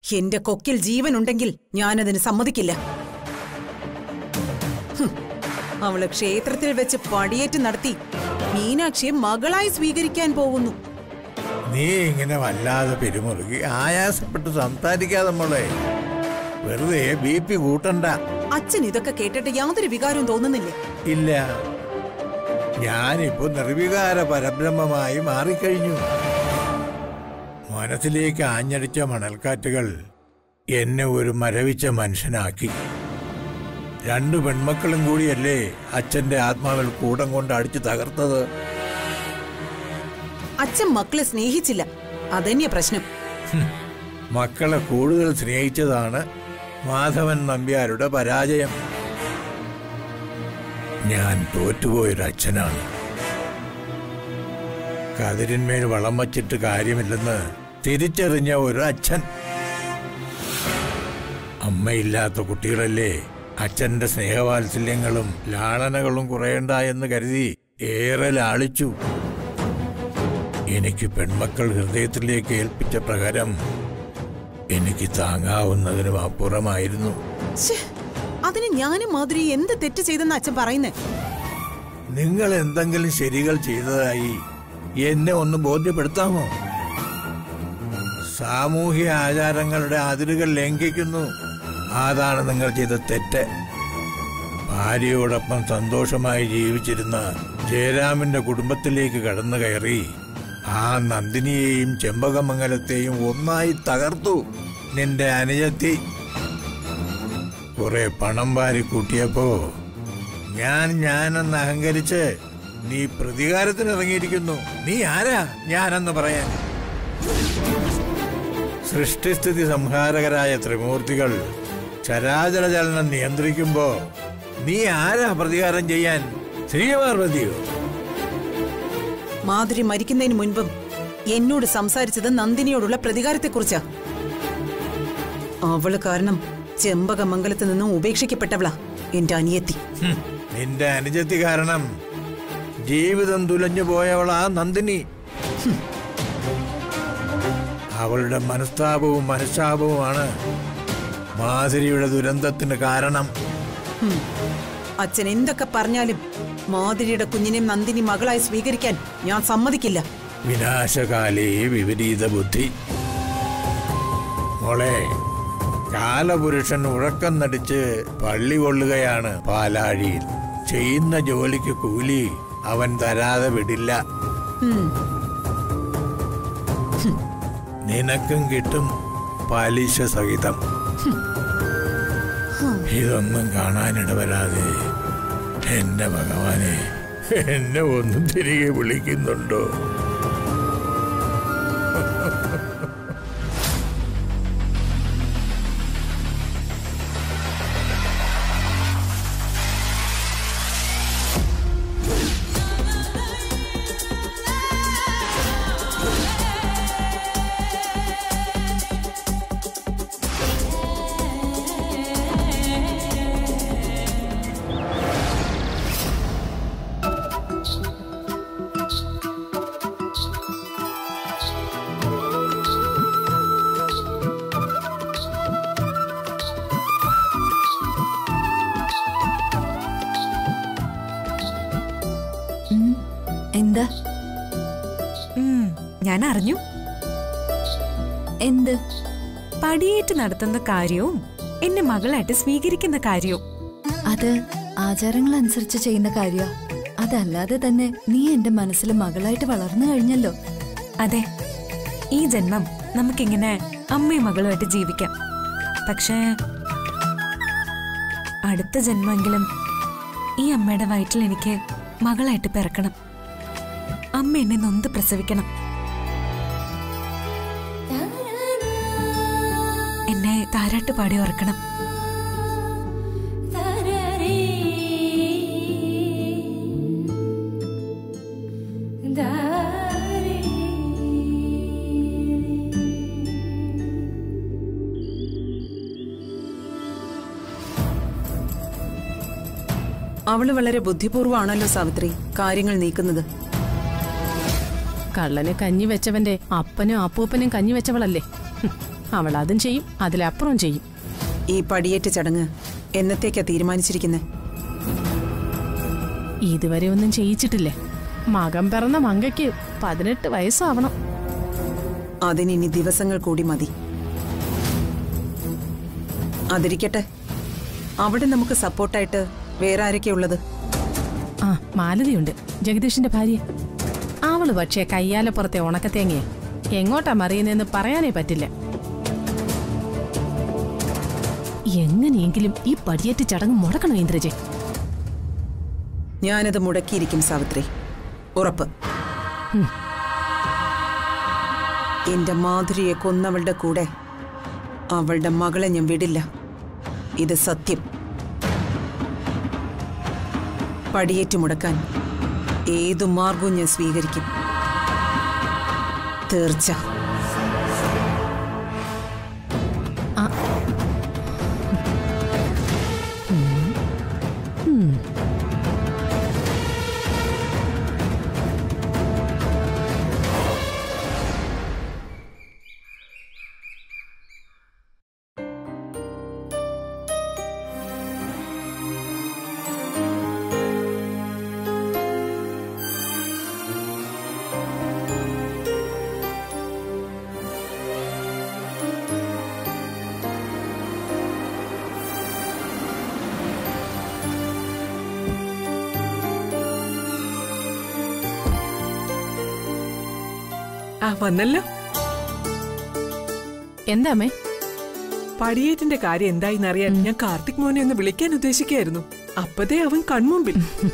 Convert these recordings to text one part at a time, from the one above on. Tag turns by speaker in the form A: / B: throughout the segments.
A: എന്റെ കൊക്കിൽ ജീവനുണ്ടെങ്കിൽ ഞാനതിന് സമ്മതിക്കില്ല ഹും, അവള് ക്ഷേത്രത്തിൽ വെച്ച് പടിയേറ്റ് നടത്തി മീനാക്ഷിയെ മകളായി സ്വീകരിക്കാൻ പോകുന്നു
B: നീ ഇങ്ങനെ വല്ലാതെ പെരുമുറുകി ആയാസപ്പെട്ട് സംസാരിക്കാതെ മോളെ വെറുതെ ബി പി കൂട്ടണ്ട
A: അച്ഛൻ ഇതൊക്കെ കേട്ടിട്ട് യാതൊരു വികാരവും തോന്നുന്നില്ലേ
B: ഇല്ല ഞാനിപ്പോ നിർവികാര പരബ്രഹ്മമായി മാറിക്കഴിഞ്ഞു മനസ്സിലേക്ക് ആഞ്ഞടിച്ച മണൽക്കാറ്റുകൾ എന്നെ ഒരു മരവിച്ച മനുഷ്യനാക്കി രണ്ടു പെൺമക്കളും കൂടിയല്ലേ അച്ഛന്റെ ആത്മാവിൽ കൂടം കൊണ്ട് അടിച്ചു തകർത്തത്
A: അച്ഛൻ മക്കളെ സ്നേഹിച്ചില്ല അതന്നെയാ പ്രശ്നം
B: മക്കളെ കൂടുതൽ സ്നേഹിച്ചതാണ് മാധവൻ നമ്പ്യാരുടെ പരാജയം ഞാൻ തോറ്റുപോയൊരു അച്ഛനാണ് കതിരിന്മേൽ വളം വച്ചിട്ട് കാര്യമില്ലെന്ന് തിരിച്ചറിഞ്ഞ ഒരു അച്ഛൻ അമ്മയില്ലാത്ത കുട്ടികളല്ലേ അച്ഛന്റെ സ്നേഹവാത്സല്യങ്ങളും ലാളനകളും കുറയണ്ട എന്ന് കരുതി ഏറെ ലാളിച്ചു എനിക്ക് പെൺമക്കൾ ഹൃദയത്തിലേക്ക് ഏൽപ്പിച്ച പ്രകാരം എനിക്ക് താങ്ങാവുന്നതിനും അപ്പുറമായിരുന്നു
A: ശ്ശേ, അതിന് ഞാനും മാധുരി എന്ത് തെറ്റ് ചെയ്തെന്ന് അച്ഛൻ പറയുന്നേ
B: നിങ്ങൾ എന്തെങ്കിലും ശരികൾ ചെയ്തതായി എന്നെ ഒന്ന് ബോധ്യപ്പെടുത്താമോ സാമൂഹ്യ ആചാരങ്ങളുടെ അതിരുകൾ ലംഘിക്കുന്നു അതാണ് നിങ്ങൾ ചെയ്ത തെറ്റ് ഭാര്യയോടൊപ്പം സന്തോഷമായി ജീവിച്ചിരുന്ന ജയരാമന്റെ കുടുംബത്തിലേക്ക് കടന്നു കയറി ആ നന്ദിനിയെയും ചെമ്പകമംഗലത്തെയും ഒന്നായി തകർത്തു നിന്റെ അനുജത്തി കുറെ പണം വാരി കൂട്ടിയപ്പോ ഞാൻ ഞാനെന്ന് അഹങ്കരിച്ച് നീ പ്രതികാരത്തിന് ഇറങ്ങിയിരിക്കുന്നു നീ ആരാ ഞാനെന്ന് പറയാൻ സൃഷ്ടിസ്ഥിതി സംഹാരകരായ ത്രിമൂർത്തികൾ ചരാചര ചലനം നിയന്ത്രിക്കുമ്പോ നീ ആരാ പ്രതികാരം ചെയ്യാൻ ശ്രീപാർവതിയോ
A: മാധുരി മരിക്കുന്നതിന് മുൻപും എന്നോട് സംസാരിച്ചത് നന്ദിനിയോടുള്ള പ്രതികാരത്തെക്കുറിച്ചാ അവള് കാരണം ചെമ്പകമംഗലത്ത് നിന്നും ഉപേക്ഷിക്കപ്പെട്ടവളാ എന്റെ അനിയത്തി
B: ഹും, നിന്റെ അനുജത്തി കാരണം ജീവിതം തുലഞ്ഞു പോയവളാ നന്ദിനി ഹും. അവളുടെ മനസ്താപവും മനഃശാപവുമാണ് മാധുരിയുടെ ദുരന്തത്തിന് കാരണം
A: ഹും. അച്ഛൻ എന്തൊക്കെ പറഞ്ഞാലും മാധുരിയുടെ കുഞ്ഞിനെ നന്ദിനി മകളായി സ്വീകരിക്കാൻ ഞാൻ സമ്മതിക്കില്ല
B: വിനാശകാലേ വിപരീത ബുദ്ധി മോളെ കാലപുരുഷൻ ഉറക്കം നടിച്ച് പള്ളി കൊള്ളുകയാണ് പാലാഴിയിൽ ചെയ്യുന്ന ജോലിക്ക് കൂലി അവൻ തരാതെ വിടില്ല
A: ഹും.
B: നിനക്കും കിട്ടും പലിശ സഹിതം ഇതൊന്നും കാണാനിടവരാതെ എന്റെ ഭഗവാനെ എന്നെ ഒന്നും തിരികെ വിളിക്കുന്നുണ്ടോ
C: ഉം, എന്താ
D: ഉം, ഞാൻ അറിഞ്ഞു
C: എന്ത്
D: പടിയേറ്റ് നടത്തുന്ന കാര്യവും എന്നെ മകളായിട്ട് സ്വീകരിക്കുന്ന കാര്യവും
C: അത് ആചാരങ്ങൾ അനുസരിച്ച് ചെയ്യുന്ന കാര്യ അതല്ലാതെ തന്നെ നീ എന്റെ മനസ്സിൽ മകളായിട്ട് വളർന്നു കഴിഞ്ഞല്ലോ
D: അതെ ഈ ജന്മം നമുക്കിങ്ങനെ അമ്മയും മകളുമായിട്ട് ജീവിക്കാം പക്ഷേ അടുത്ത ജന്മമെങ്കിലും ഈ അമ്മയുടെ വയറ്റിൽ എനിക്ക് മകളായിട്ട് പിറക്കണം അമ്മ എന്നെ നൊന്ത് പ്രസവിക്കണം എന്നെ താരാട്ട് പാടി ഉറക്കണം
A: അവള് വളരെ ബുദ്ധിപൂർവ്വമാണല്ലോ സാവിത്രി കാര്യങ്ങൾ നീക്കുന്നത്
E: കള്ളന് കഞ്ഞി വെച്ചവന്റെ അപ്പനും അപ്പൂപ്പനും കഞ്ഞി വെച്ചവളല്ലേ ഹും, അവൾ അതും ചെയ്യും അതിലപ്പുറം ചെയ്യും
A: ഈ പടിയേറ്റ് ചടങ്ങ് എന്നത്തേക്കാ തീരുമാനിച്ചിരിക്കുന്നത്
E: ഇതുവരെ ഒന്നും ചെയ്യിച്ചിട്ടില്ലേ മകൻ പിറന്ന മങ്കയ്ക്ക് പതിനെട്ട് വയസ്സാവണം
A: അതിനിനി ദിവസങ്ങൾ കൂടി മതി അതിരിക്കട്ടെ അവിടെ നമുക്ക് സപ്പോർട്ടായിട്ട് വേറെ ആരൊക്കെയുള്ളത്
E: ആ മാലതിയുണ്ട് ജഗദീഷിന്റെ ഭാര്യ അവള് പക്ഷേ കയ്യാലപ്പുറത്തെ ഉണക്കത്തേങ്ങയെ എങ്ങോട്ടാ മറിയുന്നതെന്ന് പറയാനേ പറ്റില്ല എങ്ങനെയെങ്കിലും ഈ പടിയേറ്റ് ചടങ്ങ് മുടക്കണം ഇന്ദ്രജെ
A: ഞാനത് മുടക്കിയിരിക്കും സാവിത്രി ഉറപ്പ് എന്റെ മാധുരിയെ കൊന്നവളുടെ കൂടെ അവളുടെ മകളെ ഞാൻ വിടില്ല ഇത് സത്യം പടിയേറ്റ് മുടക്കാൻ ഏതു മാർഗവും ഞാൻ സ്വീകരിക്കും തീർച്ച
F: ആ വന്നല്ലോ
E: എന്താ അമ്മേ
F: പടിയേറ്റിന്റെ കാര്യം എന്തായിന്നറിയാൻ ഞാൻ കാർത്തിക് മോനെ ഒന്ന് വിളിക്കാൻ ഉദ്ദേശിക്കായിരുന്നു അപ്പതേ അവൻ കൺമുമ്പിൽ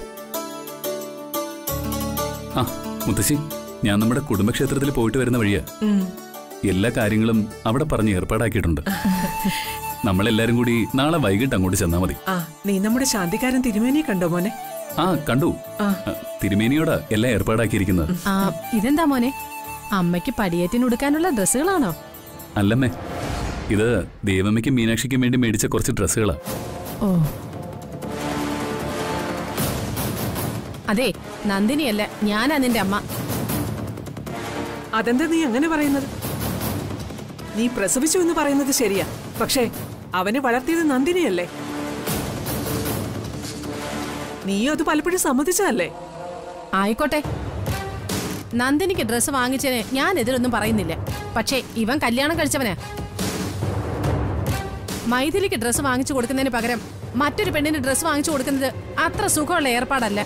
G: ആ മുത്തശ്ശി ഞാൻ നമ്മുടെ കുടുംബക്ഷേത്രത്തിൽ പോയിട്ട് വരുന്ന വഴിയാ
F: ഉം.
G: എല്ലാ കാര്യങ്ങളും അവിടെ പറഞ്ഞ് ഏർപ്പാടാക്കിയിട്ടുണ്ട് നമ്മളെല്ലാരും കൂടി നാളെ വൈകിട്ട് അങ്ങോട്ട് ചെന്നാ മതി
F: ആ നീ നമ്മുടെ ശാന്തിക്കാരൻ തിരുമേനിയെ കണ്ടോ മോനെ
G: ആ കണ്ടു
F: ആ.
G: ആ, തിരുമേനിയോടാ എല്ലാം ഏർപ്പാടാക്കിയിരിക്കുന്നത്
E: ആ ഇതെന്താ മോനെ അമ്മയ്ക്ക് പടിയേറ്റിന് ഉടുക്കാനുള്ള ഡ്രസ്സുകളാണോ
G: അല്ലമ്മേ ഇത് ദേവമ്മയ്ക്കും മീനാക്ഷിക്കും വേണ്ടി മേടിച്ച കുറച്ച് ഡ്രസ്സുകളാ
E: ഓ അതെ നന്ദിനിയല്ല ഞാനാ നിന്റെ അമ്മ
F: അതെന്താ നീ അങ്ങനെ പറയുന്നത് നീ പ്രസവിച്ചു എന്ന് പറയുന്നത് ശരിയാ പക്ഷേ അവനെ വളർത്തിയത് നന്ദിനിയല്ലേ നീയും അത് പലപ്പോഴും സമ്മതിച്ചതല്ലേ
E: ആയിക്കോട്ടെ നന്ദിനിക്ക് ഡ്രസ്സ് വാങ്ങിച്ചതിന് ഞാൻ എതിരൊന്നും പറയുന്നില്ല പക്ഷേ ഇവൻ കല്യാണം കഴിച്ചവനാ മൈഥിലിക്ക് ഡ്രസ്സ് വാങ്ങിച്ചു കൊടുക്കുന്നതിന് പകരം മറ്റൊരു പെണ്ണിന് ഡ്രസ്സ് വാങ്ങിച്ചു കൊടുക്കുന്നത് അത്ര സുഖമുള്ള ഏർപ്പാടല്ല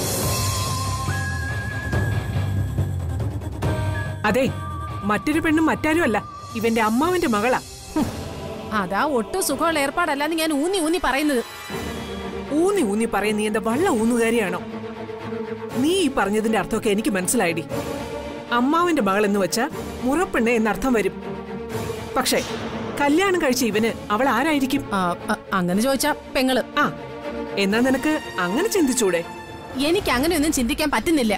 F: അതെ മറ്റൊരു പെണ്ണും മറ്റാരും അല്ല ഇവന്റെ അമ്മാവന്റെ മകളാ
E: ഹും, അതാ ഒട്ടും സുഖമുള്ള ഏർപ്പാടല്ലെന്ന് ഞാൻ ഊന്നി ഊന്നി പറയുന്നത്
F: ഊന്നി ഊന്നി പറയും നീ എന്താ വള്ള ഊന്നുകാരിയാണോ നീ ഈ പറഞ്ഞതിന്റെ അർത്ഥമൊക്കെ എനിക്ക് മനസ്സിലായിടി അമ്മാവന്റെ മകൾ എന്ന് വെച്ചാ മുറപ്പെണ്ണ് എന്നർത്ഥം വരും പക്ഷേ കല്യാണം കഴിച്ച ഇവന് അവൾ ആരായിരിക്കും
E: ആ, അ- അങ്ങനെ ചോദിച്ചാ പെങ്ങള്
F: ആ എന്നാ നിനക്ക് അങ്ങനെ ചിന്തിച്ചൂടെ
E: എനിക്ക് അങ്ങനെയൊന്നും ചിന്തിക്കാൻ പറ്റുന്നില്ല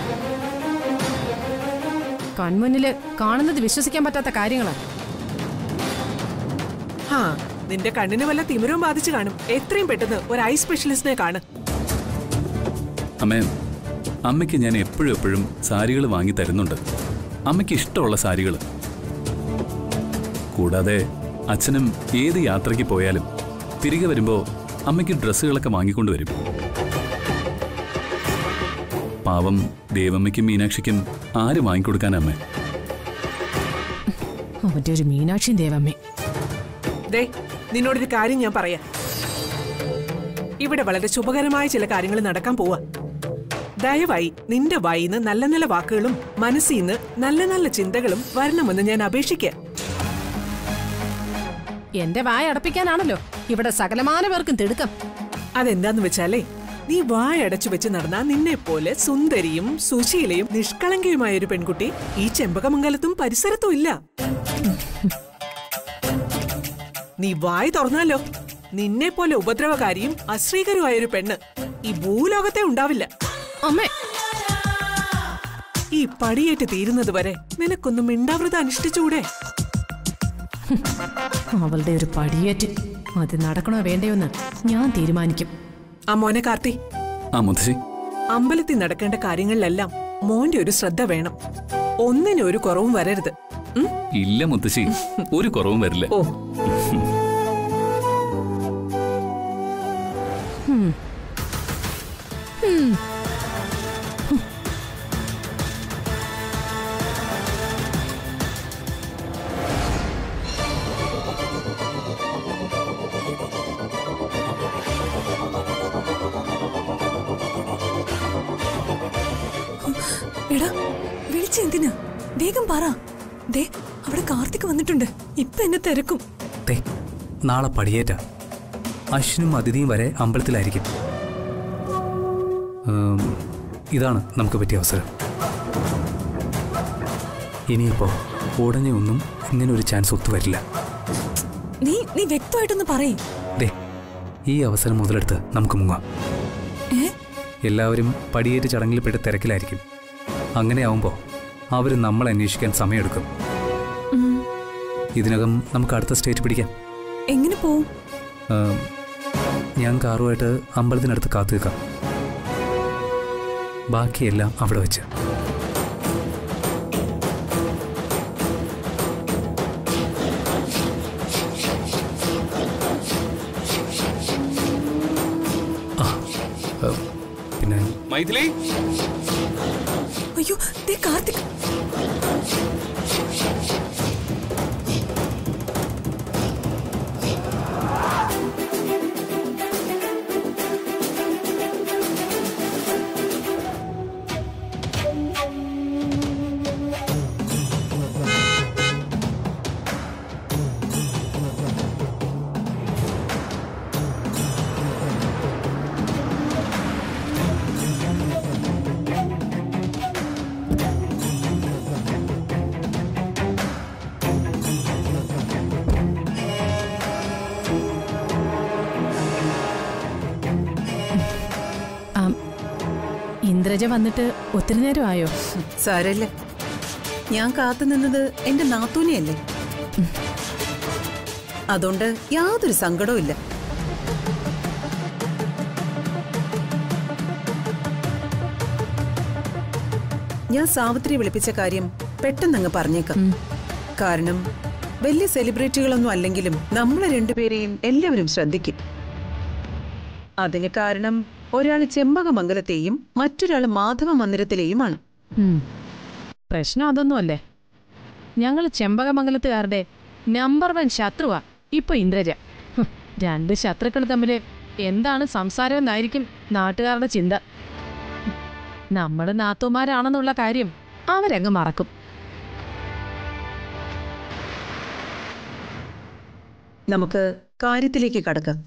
E: കൺമുന്നില് കാണുന്നത് വിശ്വസിക്കാൻ പറ്റാത്ത കാര്യങ്ങളാ
F: ഹാ നിന്റെ കണ്ണിന് വല്ല തിമിരവും ബാധിച്ചു കാണും എത്രയും പെട്ടെന്ന് ഒരു ഐ സ്പെഷ്യലിസ്റ്റിനെ കാണ്
G: അമ്മേ അമ്മയ്ക്ക് ഞാൻ എപ്പോഴും എപ്പോഴും സാരികൾ വാങ്ങി തരുന്നുണ്ട് അമ്മയ്ക്ക് ഇഷ്ടമുള്ള സാരികൾ കൂടാതെ അച്ഛനും ഏത് യാത്രയ്ക്ക് പോയാലും തിരികെ വരുമ്പോ അമ്മയ്ക്ക് ഡ്രസ്സുകളൊക്കെ വാങ്ങിക്കൊണ്ടുവരും പാവം ദേവമ്മയ്ക്കും മീനാക്ഷിക്കും ആര് വാങ്ങിക്കൊടുക്കാൻ അമ്മേ
E: അവന്റെ ഒരു മീനാക്ഷി ദേവമ്മേ
F: ദേ നിന്നോടൊരു കാര്യം ഞാൻ പറയാം ഇവിടെ വളരെ ശുഭകരമായ ചില കാര്യങ്ങൾ നടക്കാൻ പോവാ ദയവായി നിന്റെ വായിന്ന് നല്ല നല്ല വാക്കുകളും മനസ്സിന്ന് നല്ല നല്ല ചിന്തകളും വരണമെന്ന് ഞാൻ അപേക്ഷിക്കുക
E: എന്റെ വായ അടപ്പിക്കാനാണല്ലോ ഇവിടെ സകലമാന പേർക്കും തിടുക്കം
F: അതെന്താന്ന് വെച്ചാലേ നീ വായടച്ചു വെച്ച് നടന്ന നിന്നെ പോലെ സുന്ദരിയും സുശീലയും നിഷ്കളങ്കയുമായ ഒരു പെൺകുട്ടി ഈ ചെമ്പകമംഗലത്തും പരിസരത്തും ഇല്ല നീ വായി തുറന്നാലോ നിന്നെ പോലെ ഉപദ്രവകാരിയും അശ്രീകരുമായ ഒരു പെണ്ണ് ഈ ഭൂലോകത്തെ ഉണ്ടാവില്ല
E: അമ്മേ
F: ഈ പടിയേറ്റ് തീരുന്നത് വരെ നിനക്കൊന്നും മിണ്ടാവൃത അനുഷ്ഠിച്ചുകൂടെ
E: അവളുടെ ഒരു പടിയേറ്റ് അത് നടക്കണോ വേണ്ടയോന്ന് ഞാൻ തീരുമാനിക്കും
F: ആ മോനെ കാർത്തി
G: ആ മുത്തശ്ശി
F: അമ്പലത്തിൽ നടക്കേണ്ട കാര്യങ്ങളിലെല്ലാം മോന്റെ ഒരു ശ്രദ്ധ വേണം ഒന്നിനും ഒരു കുറവും വരരുത് ഉം?
G: ഇല്ല മുത്തശ്ശി ഒരു കുറവും വരില്ല
F: ഓ
D: എടാ വിളിച്ചെന്തിനാ വേഗം പറ ദേ അവിടെ കാർത്തിക് വന്നിട്ടുണ്ട് ഇപ്പൊ എന്നെ തിരക്കും
H: ദേ നാളെ പടിയേറ്റ അശ്വിനും അതിഥിയും വരെ അമ്പലത്തിലായിരിക്കും ഉം, ഇതാണ് നമുക്ക് പറ്റിയ അവസരം ഇനിയിപ്പോ ഉടനെ ഒന്നും ഇങ്ങനെ ഒരു ചാൻസ് ഒത്തുവരില്ല
D: നീ നീ വ്യക്തമായിട്ടൊന്ന് പറയേ
H: ദേ ഈ അവസരം മുതലെടുത്ത് നമുക്ക് മുങ്ങാം
D: ഏ
H: എല്ലാവരും പടിയേറ്റ് ചടങ്ങിൽപ്പെട്ട് തിരക്കിലായിരിക്കും അങ്ങനെയാവുമ്പോൾ അവർ നമ്മൾ അന്വേഷിക്കാൻ സമയമെടുക്കും
D: ഉം.
H: ഇതിനകം നമുക്ക് അടുത്ത സ്റ്റേറ്റ് പിടിക്കാം
D: എങ്ങനെ പോവും
H: ആം, ഞാൻ കാറുമായിട്ട് അമ്പലത്തിനടുത്ത് കാത്തു നിൽക്കാം ബാക്കിയെല്ലാം അവിടെ വെച്ച് ആ, ആ, പിന്നെ
G: മൈഥിലി
D: അയ്യോ ദേ കാർത്തിക്
E: ആം, ഇന്ദ്രജ വന്നിട്ട് ഒത്തിരി നേരമായോ
A: സാരല്ല ഞാൻ കാത്തു നിന്നത് എന്റെ നാത്തൂനെയല്ലേ അതുകൊണ്ട് യാതൊരു സങ്കടവും ഇല്ല ഞാൻ സാവിത്രി വിളിപ്പിച്ച കാര്യം പെട്ടെന്നങ്ങ് പറഞ്ഞേക്കാം കാരണം വലിയ സെലിബ്രിറ്റികളൊന്നും അല്ലെങ്കിലും നമ്മളെ രണ്ടുപേരെയും എല്ലാവരും ശ്രദ്ധിക്കും അതിന് കാരണം ഒരാൾ ചെമ്പകമംഗലത്തെയും മറ്റൊരാൾ മാധവ മന്ദിരത്തിലെയുമാണ്
E: ഉം. പ്രശ്നം അതൊന്നുമല്ലേ ഞങ്ങൾ ചെമ്പകമംഗലത്തുകാരുടെ നമ്പർ വൺ ശത്രുവാ ഇപ്പൊ ഇന്ദ്രജ ഹും, രണ്ട് ശത്രുക്കൾ തമ്മിൽ എന്താണ് സംസാരം എന്നായിരിക്കും നാട്ടുകാരുടെ ചിന്ത നമ്മുടെ നാത്തുമാരാണെന്നുള്ള കാര്യം അവരങ്ങ് മറക്കും
A: നമുക്ക് കാര്യത്തിലേക്ക് കടക്കാം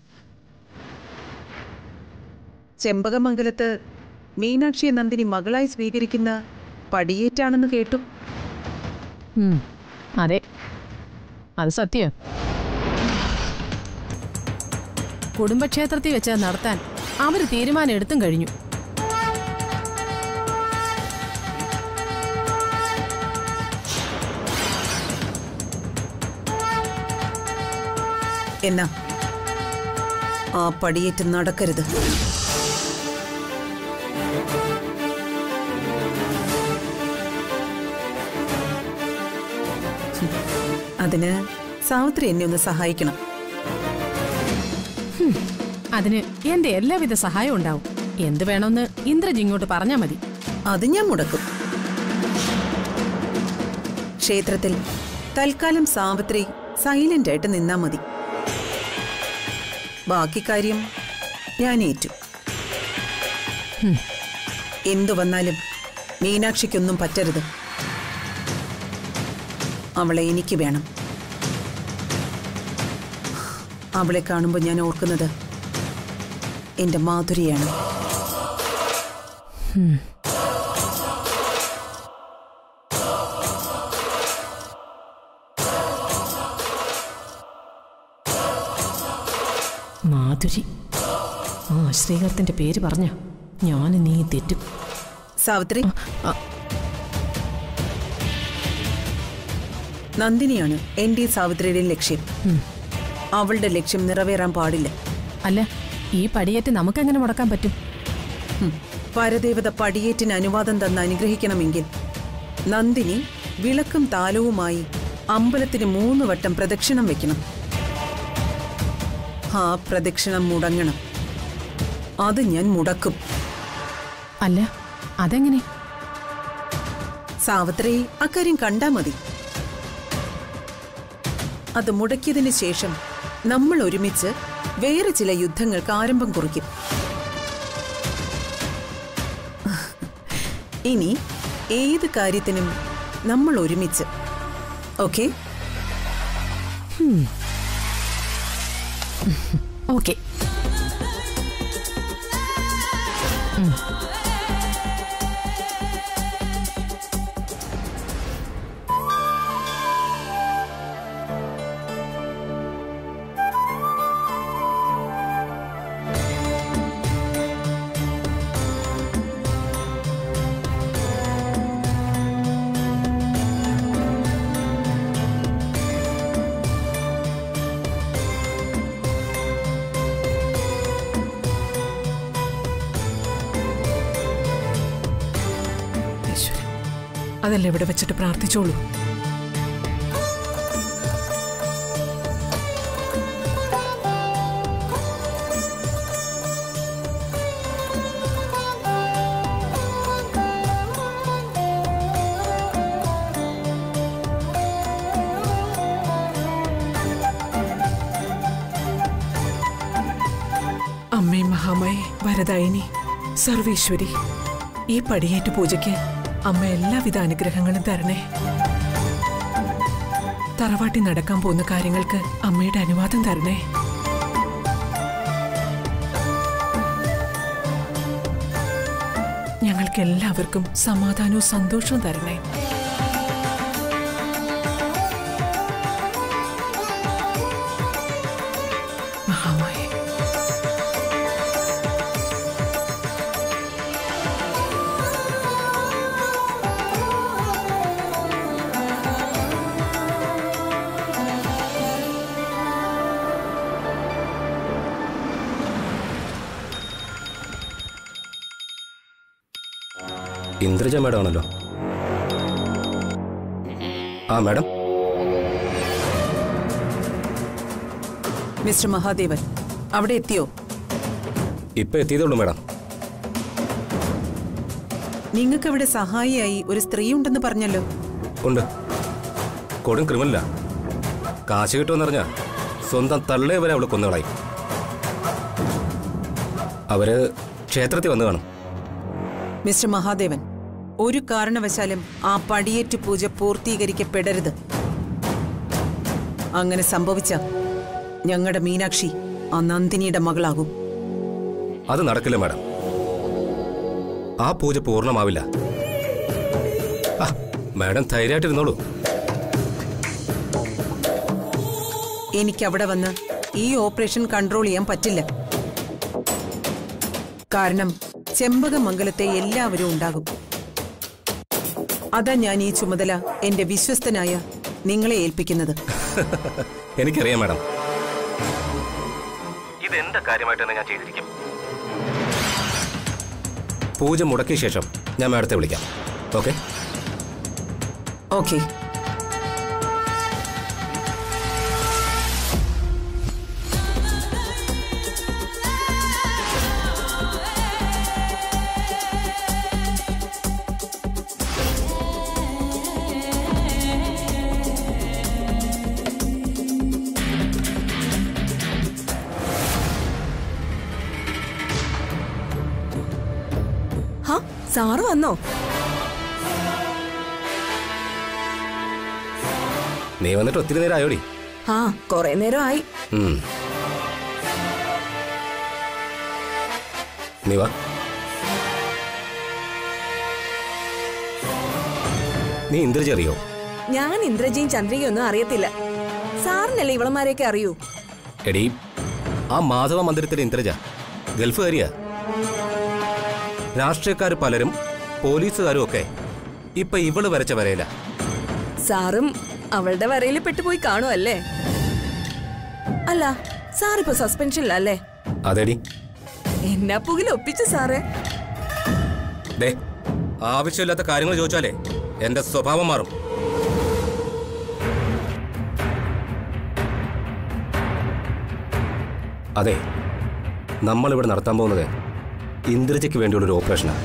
A: ചെമ്പകമംഗലത്ത് മീനാക്ഷിയെ നന്ദിനി മകളായി സ്വീകരിക്കുന്ന പടിയേറ്റാണെന്ന് കേട്ടു
E: ഉം, അതെ അത് സത്യം കുടുംബക്ഷേത്രത്തിൽ വെച്ച് നടത്താൻ അവർ തീരുമാനം എടുത്തും കഴിഞ്ഞു
A: എന്നാ ആ പടിയേറ്റ് നടക്കരുത് ഹും, അതിന് സാവിത്രി എന്നെ ഒന്ന് സഹായിക്കണം
E: അതിന് എന്റെ എല്ലാവിധ സഹായവും ഉണ്ടാവും എന്ത് വേണമെന്ന് ഇന്ദ്രജ് ഇങ്ങോട്ട് പറഞ്ഞാൽ മതി
A: അത് ഞാൻ മുടക്കും ക്ഷേത്രത്തിൽ തൽക്കാലം സാവിത്രി സൈലന്റ് ആയിട്ട് നിന്നാ മതി ബാക്കി കാര്യം ഞാൻ ഏറ്റു ഹും. എന്തു വന്നാലും മീനാക്ഷിക്കൊന്നും പറ്റരുത് അവളെ എനിക്ക് വേണം അവളെ കാണുമ്പോൾ ഞാൻ ഓർക്കുന്നത് എന്റെ മാധുരിയാണ്
E: മാധുരി ആ ശ്രീകരത്തിന്റെ പേര് പറഞ്ഞ ഞാൻ നീ തെറ്റും
A: സാവിത്രി
E: ആ.
A: നന്ദിനിയാണ് എന്റെ സാവിത്രിയുടെ ലക്ഷ്യം അവളുടെ ലക്ഷ്യം നിറവേറാൻ പാടില്ല
E: അല്ല ഈ പടിയേറ്റ് നമുക്കെങ്ങനെ മുടക്കാൻ പറ്റും
A: ഹും. പരദേവത പടിയേറ്റിന് അനുവാദം തന്ന് അനുഗ്രഹിക്കണമെങ്കിൽ നന്ദിനി വിളക്കും താലവുമായി അമ്പലത്തിന് മൂന്ന് വട്ടം പ്രദക്ഷിണം വെക്കണം ആ പ്രദക്ഷിണം മുടങ്ങണം അത് ഞാൻ മുടക്കും
E: അല്ല അതെങ്ങനെ
A: സാവിത്രി അക്കാര്യം കണ്ടാ മതി അത് മുടക്കിയതിന് ശേഷം നമ്മൾ ഒരുമിച്ച് വേറെ ചില യുദ്ധങ്ങൾക്ക് ആരംഭം കുറിക്കും ഇനി ഏത് കാര്യത്തിനും നമ്മൾ ഒരുമിച്ച് ഓക്കെ
E: ഓക്കെ
F: ഈശ്വരൻ അതല്ല ഇവിടെ വെച്ചിട്ട് പ്രാർത്ഥിച്ചോളൂ അമ്മേ മഹാമയെ വരദായിനി സർവേശ്വരി ഈ പടിയേറ്റ് പൂജയ്ക്ക് അമ്മ എല്ലാവിധ അനുഗ്രഹങ്ങളും തരണേ തറവാട്ടി നടക്കാൻ പോകുന്ന കാര്യങ്ങൾക്ക് അമ്മയുടെ അനുവാദം തരണേ ഞങ്ങൾക്ക് എല്ലാവർക്കും സമാധാനവും സന്തോഷവും തരണേ മഹാമായേ
I: ഇന്ദ്രജ മാഡം ആണല്ലോ ആ മാഡം
A: മിസ്റ്റർ മഹാദേവൻ അവിടെ എത്തിയോ
I: ഇപ്പൊ എത്തിയതുള്ളൂ മാഡം
A: നിങ്ങൾക്ക് അവിടെ സഹായിയായി ഒരു സ്ത്രീ ഉണ്ടെന്ന് പറഞ്ഞല്ലോ
I: ഉണ്ട് കൊടും ക്രിമിനല കാശ് കിട്ടുമെന്നറിഞ്ഞ സ്വന്തം തള്ളയെ വരെ അവള് കൊന്നുകളായി അവര് ക്ഷേത്രത്തിൽ വന്നു കാണും
A: മിസ്റ്റർ മഹാദേവൻ ഒരു കാരണവശാലും ആ പടിയേറ്റ് പൂജ പൂർത്തീകരിക്കപ്പെടരുത് അങ്ങനെ സംഭവിച്ച ഞങ്ങളുടെ മീനാക്ഷി ആ നന്ദിനിയുടെ മകളാകും
I: അത് നടക്കില്ല മാഡം ആ പൂജ പൂർണ്ണമാവില്ല ആ, മാഡം ധൈര്യമായിട്ടിരുന്നോളൂ
A: എനിക്ക് അവിടെ വന്ന് ഈ ഓപ്പറേഷൻ കൺട്രോൾ ചെയ്യാൻ പറ്റില്ല കാരണം ചെമ്പകമംഗലത്തെ എല്ലാവരും ഉണ്ടാകും അതാ ഞാൻ ഈ ചുമതല എന്റെ വിശ്വസ്തനായ നിങ്ങളെ ഏൽപ്പിക്കുന്നത്
I: എനിക്കറിയാം മാഡം ഇത് എന്റെ കാര്യമായിട്ട് തന്നെ ഞാൻ ചെയ്തിരിക്കും പൂജ മുടക്കിയ ശേഷം ഞാൻ മാഡത്തെ വിളിക്കാം ഓക്കെ
A: ഓക്കെ
C: ഹാ സാറ് വന്നോ
I: നീ വന്നിട്ട് ഒത്തിരി നേരം ആയോടി
C: ആ കൊറേ നേരം ആയി
I: ഉം. നീ വാ നീ ഇന്ദ്രജ അറിയോ
C: ഞാൻ ഇന്ദ്രജിയും ചന്ദ്രയും ഒന്നും അറിയത്തില്ല സാറിനല്ലേ ഇവളമാരെയൊക്കെ അറിയൂ
I: എടീ ആ മാധവ മന്ദിരത്തിലെ ഇന്ദ്രജ ഗൾഫുകാരിയാ രാഷ്ട്രീയക്കാർ പലരും പോലീസുകാരും ഒക്കെ ഇപ്പൊ ഇവള് വരച്ച വരയില്ല
C: സാറും അവളുടെ വരയിൽ പെട്ടുപോയി കാണുമല്ലേ അല്ല സാറിപ്പോ സസ്പെൻഷനിലല്ലേ
I: അതെടി
C: എന്നാ പുകിൽ ഒപ്പിച്ചു സാറേ
I: ദേ ആവശ്യമില്ലാത്ത കാര്യങ്ങൾ ചോദിച്ചാലേ എന്റെ സ്വഭാവം മാറും അതെ നമ്മളിവിടെ നടത്താൻ പോകുന്നത് ഇന്ദ്രജയ്ക്ക് വേണ്ടിയുള്ളൊരു ഓപ്പറേഷനാണ്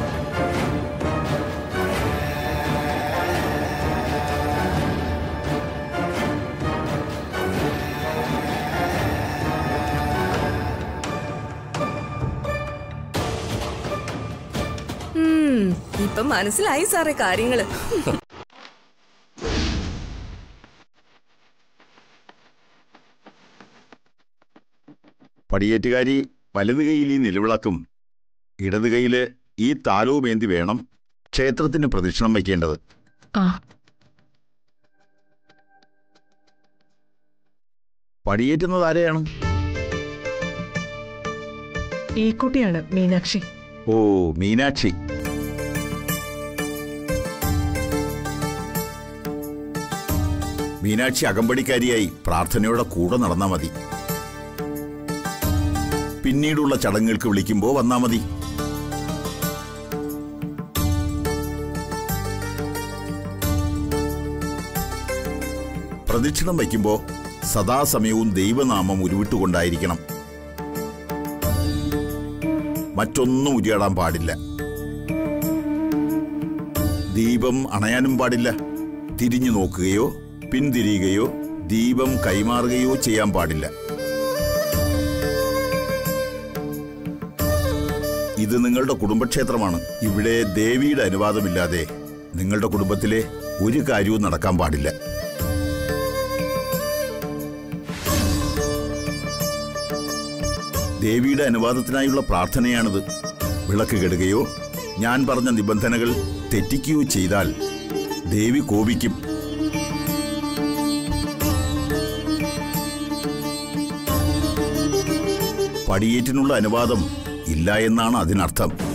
J: ഉം, ഇപ്പൊ മനസ്സിലായി സാറേ കാര്യങ്ങള്
K: പടിയേറ്റുകാരി വലത് കൈയിൽ ഈ നിലവിളക്കും ഇടത് കൈയിൽ ഈ താലവുമേന്തി വേണം ക്ഷേത്രത്തിന് പ്രദക്ഷിണം വയ്ക്കേണ്ടത്
E: ആ
K: പടിയേറ്റുന്നത് ആരെയാണ്
F: ഈ കുട്ടിയാണ് മീനാക്ഷി
K: ഓ മീനാക്ഷി മീനാക്ഷി അകമ്പടിക്കാരിയായി പ്രാർത്ഥനയോടെ കൂടെ നടന്നാ മതി പിന്നീടുള്ള ചടങ്ങുകൾക്ക് വിളിക്കുമ്പോ വന്നാ മതി പ്രദക്ഷിണം വയ്ക്കുമ്പോ സദാസമയവും ദൈവനാമം ഉരുവിട്ടുകൊണ്ടായിരിക്കണം മറ്റൊന്നും ഉരിയാടാൻ പാടില്ല ദീപം അണയാനും പാടില്ല തിരിഞ്ഞു നോക്കുകയോ പിന്തിരിയുകയോ ദീപം കൈമാറുകയോ ചെയ്യാൻ പാടില്ല ഇത് നിങ്ങളുടെ കുടുംബക്ഷേത്രമാണ് ഇവിടെ ദേവിയുടെ അനുവാദമില്ലാതെ നിങ്ങളുടെ കുടുംബത്തിലെ ഒരു കാര്യവും നടക്കാൻ പാടില്ല ദേവിയുടെ അനുവാദത്തിനായുള്ള പ്രാർത്ഥനയാണിത് വിളക്ക് കെടുകയോ ഞാൻ പറഞ്ഞ നിബന്ധനകൾ തെറ്റിക്കുകയോ ചെയ്താൽ ദേവി കോപിക്കും പടിയേറ്റിനുള്ള അനുവാദം ഇല്ല എന്നാണ് അതിനർത്ഥം